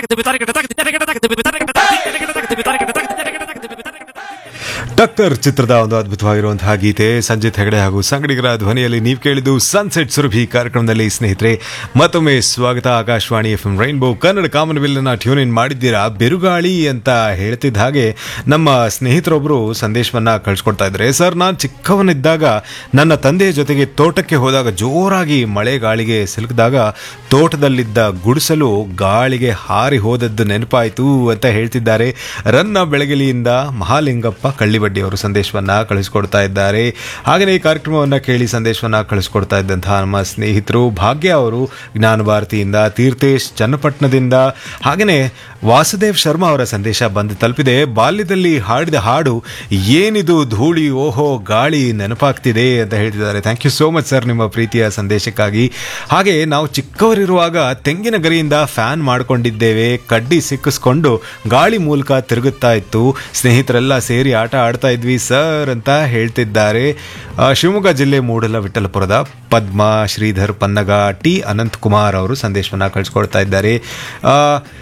ಟಕ್ಕರ್ ಚಿತ್ರದ ಒಂದು ಅದ್ಭುತವಾಗಿರುವಂತಹ ಗೀತೆ ಸಂಜಿತ್ ಹೆಗಡೆ ಹಾಗೂ ಸಂಗಡಿಗರ ಧ್ವನಿಯಲ್ಲಿ ನೀವು ಕೇಳಿದ್ದು ಸನ್ಸೆಟ್ ಸುರಭಿ ಕಾರ್ಯಕ್ರಮದಲ್ಲಿ ಸ್ನೇಹಿತರೆ ಮತ್ತೊಮ್ಮೆ ಸ್ವಾಗತ Akashvani F M rainbow Kannada ಕಾಮನ್ವೆಲ್ನ ಟ್ಯೂನ್ ಇನ್ ಮಾಡಿದ್ದೀರಾ ಬಿರುಗಾಳಿ ಅಂತ ಹೇಳ್ತಿದ್ದ ಹಾಗೆ ನಮ್ಮ ಸ್ನೇಹಿತರೊಬ್ಬರು ಸಂದೇಶವನ್ನ ಕಳಿಸ್ಕೊಡ್ತಾ ಇದ್ದಾರೆ ಸರ್ ನಾನು ಚಿಕ್ಕವನಿದ್ದಾಗ ನನ್ನ ತಂದೆಯ ಜೊತೆಗೆ ತೋಟಕ್ಕೆ ಹೋದಾಗ ಜೋರಾಗಿ ಮಳೆ ಗಾಳಿಗೆ ಸಿಲುಕಿದಾಗ ತೋಟದಲ್ಲಿದ್ದ ಗುಡಿಸಲು ಗಾಳಿಗೆ ಹಾರಿ ಹೋದದ್ದು ನೆನಪಾಯಿತು ಅಂತ ಹೇಳ್ತಿದ್ದಾರೆ ರನ್ನ ಬೆಳಗಲಿಯಿಂದ ಮಹಾಲಿಂಗಪ್ಪ ಕಳ್ಳಿಬಡ್ಡಿ ಅವರು ಸಂದೇಶವನ್ನ ಕಳಿಸ್ಕೊಡ್ತಾ ಇದ್ದಾರೆ ಹಾಗೆಯೇ ಈ ಕಾರ್ಯಕ್ರಮವನ್ನ ಕೇಳಿ ಸಂದೇಶವನ್ನ ಕಳಿಸ್ಕೊಡ್ತಾ ಇದ್ದಂತಹ ನಮ್ಮ ಸ್ನೇಹಿತರು ಭಾಗ್ಯ ಅವರು ಜ್ಞಾನ ಭಾರತಿಯಿಂದ ತೀರ್ಥೇಶ್ ಚನ್ನಪಟ್ಟಣದಿಂದ ಹಾಗೆಯೇ ವಾಸುದೇವ್ ಶರ್ಮಾ ಅವರ ಸಂದೇಶ ಬಂದು ತಲುಪಿದೆ ಬಾಲ್ಯದಲ್ಲಿ ಹಾಡಿದ ಹಾಡು ಏನಿದು ಧೂಳಿ ಓಹೋ ಗಾಳಿ ನೆನಪಾಗ್ತಿದೆ ಅಂತ ಹೇಳ್ತಿದ್ದಾರೆ thank you so much sir ನಿಮ್ಮ ಪ್ರೀತಿಯ ಸಂದೇಶಕ್ಕಾಗಿ ಹಾಗೆ ನಾವು ಚಿಕ್ಕವರಿರುವಾಗ ತೆಂಗಿನ ಗರಿಯಿಂದ ಫ್ಯಾನ್ ಮಾಡ್ಕೊಂಡಿದ್ದೇವೆ ಕಡ್ಡಿ ಸಿಕ್ಕಿಸ್ಕೊಂಡು ಗಾಳಿ ಮೂಲಕ ತಿರುಗುತ್ತಾ ಇತ್ತು ಸ್ನೇಹಿತರೆಲ್ಲ ಸೇರಿ ಆಟ ಆಡ್ತಾ ಇದ್ವಿ ಸರ್ ಅಂತ ಹೇಳ್ತಿದ್ದಾರೆ ಆ, ಶಿವಮೊಗ್ಗ ಜಿಲ್ಲೆ ಮೂಡಲ ವಿಠಲಪುರದ ಪದ್ಮ ಶ್ರೀಧರ್ ಪನ್ನಗ ಟಿ ಅನಂತ್ ಕುಮಾರ್ ಅವರು ಸಂದೇಶವನ್ನ ಕಳಿಸ್ಕೊಡ್ತಾ ಇದ್ದಾರೆ ಆ,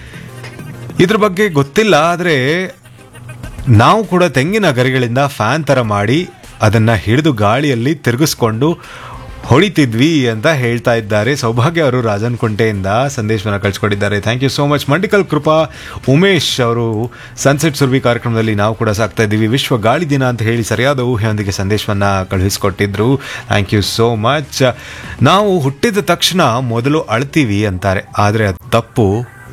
ಇದ್ರ ಬಗ್ಗೆ ಗೊತ್ತಿಲ್ಲ ಆದರೆ ನಾವು ಕೂಡ ತೆಂಗಿನ ಗರಿಗಳಿಂದ ಫ್ಯಾನ್ ಥರ ಮಾಡಿ ಅದನ್ನ ಹಿಡಿದು ಗಾಳಿಯಲ್ಲಿ ತಿರುಗಿಸ್ಕೊಂಡು ಹೊಡಿತಿದ್ವಿ ಅಂತ ಹೇಳ್ತಾ ಇದ್ದಾರೆ ಸೌಭಾಗ್ಯ ಅವರು ರಾಜನ್ಕುಂಟೆಯಿಂದ ಸಂದೇಶವನ್ನು ಕಳಿಸ್ಕೊಟ್ಟಿದ್ದಾರೆ thank you so much Mandikal Krupa Umesh ಅವರು ಸನ್ಸೆಟ್ ಸುರ್ವಿ ಕಾರ್ಯಕ್ರಮದಲ್ಲಿ ನಾವು ಕೂಡ ಸಾಕ್ತಾ ಇದ್ದೀವಿ ವಿಶ್ವ ಗಾಳಿ ದಿನ ಅಂತ ಹೇಳಿ ಸರಿಯಾದ ಊಹೆಯೊಂದಿಗೆ ಸಂದೇಶವನ್ನು ಕಳುಹಿಸಿಕೊಟ್ಟಿದ್ರು ಥ್ಯಾಂಕ್ ಯು ಸೋ ಮಚ್ ನಾವು ಹುಟ್ಟಿದ ತಕ್ಷಣ ಮೊದಲು ಅಳ್ತೀವಿ ಅಂತಾರೆ ಆದರೆ ಅದು ತಪ್ಪು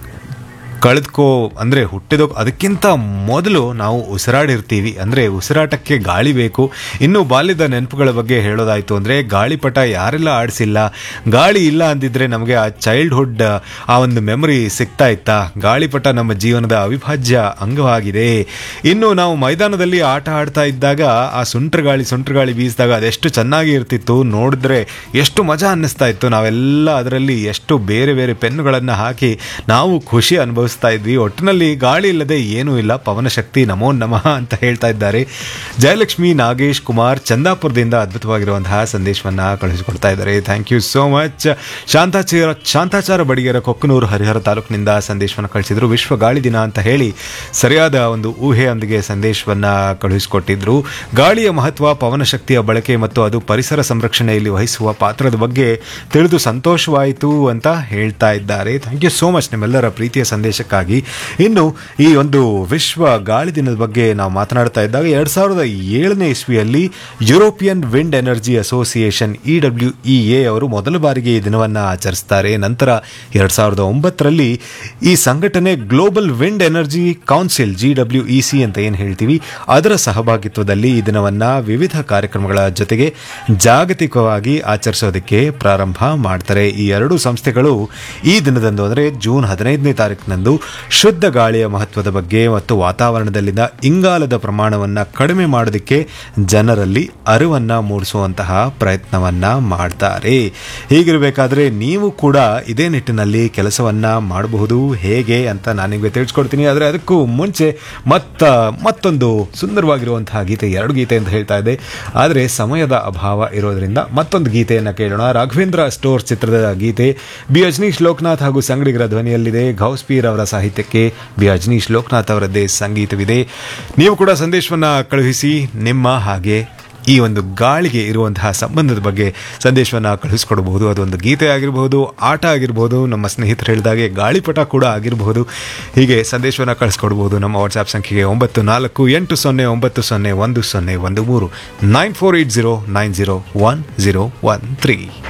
ಕಳೆದ್ಕೋ ಅಂದರೆ ಹುಟ್ಟಿದ ಅದಕ್ಕಿಂತ ಮೊದಲು ನಾವು ಉಸಿರಾಡಿರ್ತೀವಿ ಅಂದರೆ ಉಸಿರಾಟಕ್ಕೆ ಗಾಳಿ ಬೇಕು ಇನ್ನು ಬಾಲ್ಯದ ನೆನಪುಗಳ ಬಗ್ಗೆ ಹೇಳೋದಾಯಿತು ಅಂದರೆ ಗಾಳಿಪಟ ಯಾರೆಲ್ಲ ಆಡಿಸಿಲ್ಲ ಗಾಳಿ ಇಲ್ಲ ಅಂದಿದ್ರೆ ನಮಗೆ ಆ ಚೈಲ್ಡ್ಹುಡ್ ಆ ಒಂದು ಮೆಮೊರಿ ಸಿಗ್ತಾ ಇತ್ತಾ ಗಾಳಿಪಟ ನಮ್ಮ ಜೀವನದ ಅವಿಭಾಜ್ಯ ಅಂಗವಾಗಿದೆ ಇನ್ನು ನಾವು ಮೈದಾನದಲ್ಲಿ ಆಟ ಆಡ್ತಾ ಇದ್ದಾಗ ಆ ಸುಂಟ್ರ ಗಾಳಿ ಸುಂಟ್ರ ಗಾಳಿ ಬೀಸಿದಾಗ ಅದೆಷ್ಟು ಚೆನ್ನಾಗಿ ಇರ್ತಿತ್ತು ನೋಡಿದ್ರೆ ಎಷ್ಟು ಮಜಾ ಅನ್ನಿಸ್ತಾ ಇತ್ತು ನಾವೆಲ್ಲ ಅದರಲ್ಲಿ ಎಷ್ಟು ಬೇರೆ ಬೇರೆ ಪೆನ್ನುಗಳನ್ನು ಹಾಕಿ ನಾವು ಖುಷಿ ಅನುಭವಿಸ್ತಾ ಇದ್ವಿ ಒಟ್ಟಿನಲ್ಲಿ ಗಾಳಿ ಇಲ್ಲದೆ ಏನೂ ಇಲ್ಲ ಪವನ ಶಕ್ತಿ ನಮೋ ನಮಃ ಅಂತ ಹೇಳ್ತಾ ಇದ್ದಾರೆ ಜಯಲಕ್ಷ್ಮಿ ನಾಗೇಶ್ ಕುಮಾರ್ ಚಂದಾಪುರದಿಂದ ಅದ್ಭುತವಾಗಿರುವಂತಹ ಸಂದೇಶವನ್ನ ಕಳಿಸಿಕೊಡ್ತಾ ಇದ್ದಾರೆ thank you so much Shantachara Shantachara Badigera Kokkanur Harihara ತಾಲೂಕಿನಿಂದ ಸಂದೇಶವನ್ನು ಕಳಿಸಿದ್ರು ವಿಶ್ವ ಗಾಳಿ ದಿನ ಅಂತ ಹೇಳಿ ಸರಿಯಾದ ಒಂದು ಊಹೆಯೊಂದಿಗೆ ಸಂದೇಶವನ್ನ ಕಳುಹಿಸಿಕೊಟ್ಟಿದ್ರು ಗಾಳಿಯ ಮಹತ್ವ ಪವನ ಶಕ್ತಿಯ ಬಳಕೆ ಮತ್ತು ಅದು ಪರಿಸರ ಸಂರಕ್ಷಣೆಯಲ್ಲಿ ವಹಿಸುವ ಪಾತ್ರದ ಬಗ್ಗೆ ತಿಳಿದು ಸಂತೋಷವಾಯಿತು ಅಂತ ಹೇಳ್ತಾ ಇದ್ದಾರೆ ಥ್ಯಾಂಕ್ ಯು ಸೋ ಮಚ್ ನಿಮ್ಮೆಲ್ಲರ ಪ್ರೀತಿಯ ಸಂದೇಶಕ್ಕಾಗಿ ಇನ್ನು ಈ ಒಂದು ವಿಶ್ವ ಗಾಳಿ ದಿನದ ಬಗ್ಗೆ ನಾವು ಮಾತನಾಡ್ತಾ ಇದ್ದಾಗ ಎರಡ್ ಸಾವಿರದ ಏಳನೇ ಇಸ್ವಿಯಲ್ಲಿ European wind energy association E W E A ಅವರು ಮೊದಲ ಬಾರಿಗೆ ಈ ದಿನವನ್ನು ಆಚರಿಸ್ತಾರೆ ನಂತರ ಎರಡ್ ಸಾವಿರದ ಒಂಬತ್ತರಲ್ಲಿ ಈ ಸಂಘಟನೆ global wind energy council G W E C ಅಂತ ಏನು ಹೇಳ್ತೀವಿ ಅದರ ಸಹಭಾಗಿತ್ವದಲ್ಲಿ ಈ ದಿನವನ್ನ ವಿವಿಧ ಕಾರ್ಯಕ್ರಮಗಳ ಜೊತೆಗೆ ಜಾಗತಿಕವಾಗಿ ಆಚರಿಸೋದಕ್ಕೆ ಪ್ರಾರಂಭ ಮಾಡ್ತಾರೆ ಈ ಎರಡು ಸಂಸ್ಥೆಗಳು ಈ ದಿನದಂದು ಅಂದರೆ ಜೂನ್ ಹದಿನೈದನೇ ತಾರೀಕಿನಂದು ಶುದ್ಧ ಗಾಳಿಯ ಮಹತ್ವದ ಬಗ್ಗೆ ಮತ್ತು ವಾತಾವರಣದಲ್ಲಿನ ಇಂಗಾಲದ ಪ್ರಮಾಣವನ್ನು ಕಡಿಮೆ ಮಾಡೋದಕ್ಕೆ ಜನರಲ್ಲಿ ಅರಿವನ್ನ ಮೂಡಿಸುವಂತಹ ಪ್ರಯತ್ನವನ್ನ ಮಾಡ್ತಾರೆ ಹೀಗಿರಬೇಕಾದ್ರೆ ನೀವು ಕೂಡ ಇದೇ ನಿಟ್ಟಿನಲ್ಲಿ ಕೆಲಸವನ್ನ ಮಾಡಬಹುದು ಹೇಗೆ ಅಂತ ನಾನು ನಿಮಗೆ ತಿಳಿಸ್ಕೊಡ್ತೀನಿ ಆದರೆ ಅದಕ್ಕೂ ಮುಂಚೆ ಮತ್ತ ಮತ್ತೊಂದು ಸುಂದರವಾಗಿರುವಂತಹ ಗೀತೆ ಎರಡು ಗೀತೆ ಅಂತ ಹೇಳ್ತಾ ಇದೆ ಆದರೆ ಸಮಯದ ಅಭಾವ ಇರೋದ್ರಿಂದ ಮತ್ತೊಂದು ಗೀತೆಯನ್ನು ಕೇಳೋಣ ರಾಘವೇಂದ್ರ ಸ್ಟೋರ್ ಚಿತ್ರದ ಗೀತೆ ಬಿ ಅಜ್ನೀಶ್ ಲೋಕನಾಥ್ ಹಾಗೂ ಸಂಗಡಿಗರ ಧ್ವನಿಯಲ್ಲಿದೆ ಘೌಸ್ಪೀರ್ ಅವರ ಸಾಹಿತ್ಯಕ್ಕೆ ಬಿ ಅಜ್ನೀಶ್ ಲೋಕನಾಥ್ ಅವರದ್ದೇ ಸಂಗೀತವಿದೆ ನೀವು ಕೂಡ ಸಂದೇಶವನ್ನ ಕಳುಹಿಸಿ ನಿಮ್ಮ ಹಾಗೆ ಈ ಒಂದು ಗಾಳಿಗೆ ಇರುವಂತಹ ಸಂಬಂಧದ ಬಗ್ಗೆ ಸಂದೇಶವನ್ನು ಕಳಿಸ್ಕೊಡಬಹುದು ಅದೊಂದು ಗೀತೆ ಆಗಿರಬಹುದು ಆಟ ಆಗಿರಬಹುದು ನಮ್ಮ ಸ್ನೇಹಿತರು ಹೇಳಿದಾಗೆ ಗಾಳಿಪಟ ಕೂಡ ಆಗಿರಬಹುದು ಹೀಗೆ ಸಂದೇಶವನ್ನು ಕಳಿಸ್ಕೊಡ್ಬೋದು ನಮ್ಮ ವಾಟ್ಸ್ಆ್ಯಪ್ ಸಂಖ್ಯೆಗೆ ಒಂಬತ್ತು ನಾಲ್ಕು ಎಂಟು ಸೊನ್ನೆ ಒಂಬತ್ತು ಸೊನ್ನೆ ಒಂದು ಸೊನ್ನೆ ಒಂದು ಮೂರು nine four eight zero nine zero one zero one three